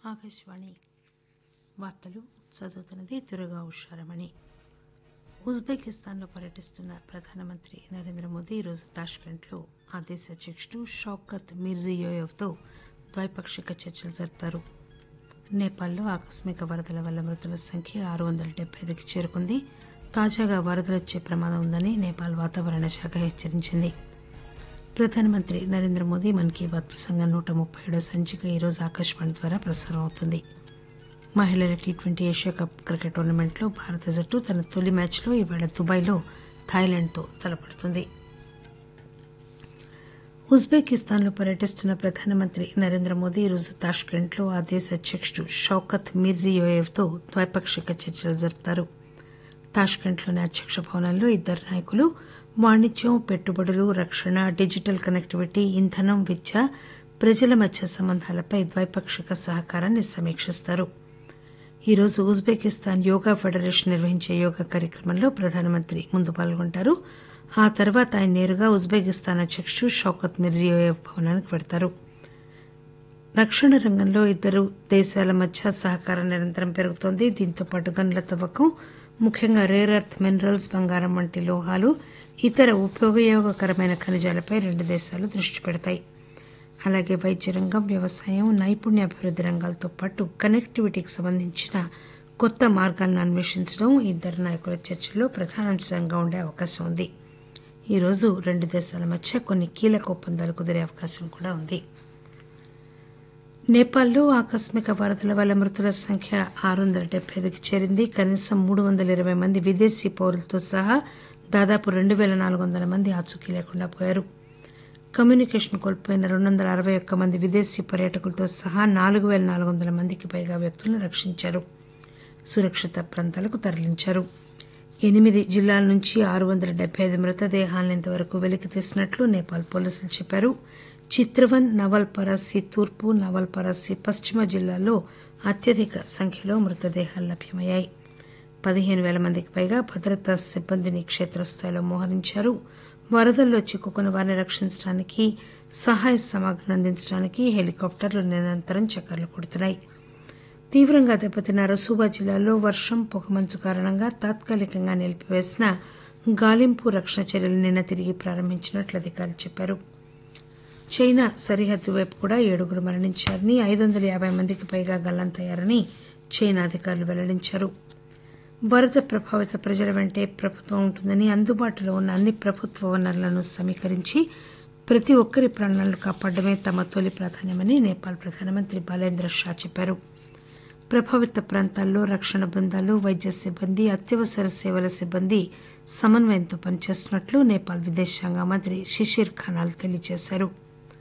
ఆకాశవాణి వార్తలు చదువుతున్నది దుర్గా ఉషారమణి ఉజ్బెకిస్తాన్లో పర్యటిస్తున్న ప్రధానమంత్రి నరేంద్ర మోదీ ఈరోజు తాష్కెంట్లో ఆ దేశ అధ్యకుడు షౌకత్ మిర్జియోయెవ్తో ద్వైపాక్షిక చర్చలు జరుపుతారు నేపాల్లో ఆకస్మిక వరదల వల్ల మృతుల సంఖ్య ఆరు వందల డెబ్బై ఐదుకి చేరుకుంది తాజాగా వరదలు వచ్చే ప్రమాదం ఉందని నేపాల్ వాతావరణ శాఖ హెచ్చరించింది ప్రధానమంత్రి నరేంద్ర మోదీ మన్ కీ బాత్ ప్రసంగం నూట ముప్పై ఏడో సంచిక ఈరోజు ఆకాశవాణి ద్వారా ప్రసారం అవుతుంది మహిళల T twenty Asia cup cricket టోర్నమెంట్లో భారత జట్టు తన తొలి మ్యాచ్లో ఈవేళ దుబాయ్లో థాయిలాండ్తో తలపడుతుంది ఉజ్బెకిస్తాన్లో పర్యటిస్తున్న ప్రధానమంత్రి నరేంద్ర మోదీ ఈరోజు తాష్కెంట్లో ఆ దేశ అధ్యకుడు షౌకత్ మిర్జియోయేవ్తో ద్వైపాక్షిక చర్చలు జరుపుతారు తాష్కెంట్లోని అధ్యక్ష భవనంలో ఇద్దరు నాయకులు వాణిజ్యం పెట్టుబడులు రక్షణ డిజిటల్ కనెక్టివిటీ ఇంధనం విద్య ప్రజల మధ్య సంబంధాలపై ద్వైపాక్షిక సహకారాన్ని సమీక్షిస్తారు ఈరోజు ఉజ్బెకిస్తాన్ యోగా ఫెడరేషన్ నిర్వహించే యోగా కార్యక్రమంలో ప్రధానమంత్రి ముందు పాల్గొంటారు ఆ తర్వాత ఆయన నేరుగా ఉజ్బెకిస్తాన్ అధ్యకుడు షౌకత్ మిర్జియోయేవ్ భవనానికి వెడతారు రక్షణ రంగంలో ఇద్దరు దేశాల మధ్య సహకారం నిరంతరం పెరుగుతోంది దీంతో పాటు గనుల తవ్వకం ముఖ్యంగా రేర్ ఎర్త్ మినరల్స్ బంగారం వంటి లోహాలు ఇతర ఉపయోగకరమైన ఖనిజాలపై రెండు దేశాలు దృష్టి పెడతాయి అలాగే వైద్య రంగం వ్యవసాయం నైపుణ్యాభివృద్ది రంగాలతో పాటు కనెక్టివిటీకి సంబంధించిన కొత్త మార్గాలను అన్వేషించడం ఇద్దరు నాయకుల చర్చల్లో ప్రధానాంశంగా ఉండే అవకాశం ఉంది ఈరోజు రెండు దేశాల మధ్య కొన్ని కీలక ఒప్పందాలు కుదిరే అవకాశం కూడా ఉంది నేపాల్లో ఆకస్మిక వరదల వల్ల మృతుల సంఖ్య ఆరు వందల డెబ్బై ఐదుకి చేరింది కనీసం మూడు వందల ఇరవై మంది విదేశీ పౌరులతో సహా దాదాపు రెండు పేల నాలుగు వందల మంది ఆచూకీ లేకుండా పోయారు కమ్యూనికేషన్ కోల్పోయిన రెండు వందల అరవై ఒక్క మంది విదేశీ పర్యాటకులతో సహా నాలుగు పేల నాలుగు వందల మందికి పైగా వ్యక్తులను రక్షించారు సురక్షిత ప్రాంతాలకు తరలించారు ఎనిమిది జిల్లాల నుంచి ఆరు వందల డెబ్బై ఐదు మృతదేహాలను ఇంతవరకు వెలికి తీసినట్లు నేపాల్ పోలీసులు చెప్పారు చిత్రవన్ నవల్ పరాసి తూర్పు నవల్ పరాసి పశ్చిమ జిల్లాల్లో అత్యధిక సంఖ్యలో మృతదేహాలు లభ్యమయ్యాయి పదిహేను పేల మందికి పైగా భద్రతా సిబ్బందిని క్షేత్రస్థాయిలో మోహరించారు వరదల్లో చిక్కుకున్న వారిని రక్షించడానికి సహాయ సమాగ్రం అందించడానికి హెలికాప్టర్లు నిరంతరం చక్కర్లు కొడుతున్నాయి తీవ్రంగా దెబ్బతిన్న రసూబా జిల్లాలో వర్షం పొగమంచు కారణంగా తాత్కాలికంగా నిలిపివేసిన గాలింపు రక్షణ చర్యలు నిన్న తిరిగి ప్రారంభించినట్లు అధికారులు చెప్పారు చైనా సరిహద్దు వైపు కూడా ఏడుగురు మరణించారని ఐదు వందల యాభై మందికి పైగా గల్లంతయ్యారని చైనా అధికారులు వెల్లడించారు వరద ప్రభావిత ప్రజల వెంటే ప్రభుత్వం ఉంటుందని అందుబాటులో ఉన్న అన్ని ప్రభుత్వ వనరులను సమీకరించి ప్రతి ఒక్కరి ప్రాణాలను కాపాడమే తమ తొలి ప్రాధాన్యమని నేపాల్ ప్రధానమంత్రి బాలేంద్ర షా చెప్పారు ప్రభావిత ప్రాంతాల్లో రక్షణ బృందాలు వైద్య సిబ్బంది అత్యవసర సేవల సిబ్బంది సమన్వయంతో పనిచేస్తున్నట్లు నేపాల్ విదేశాంగ మంత్రి షిషిర్ ఖనాల్ తెలియజేశారు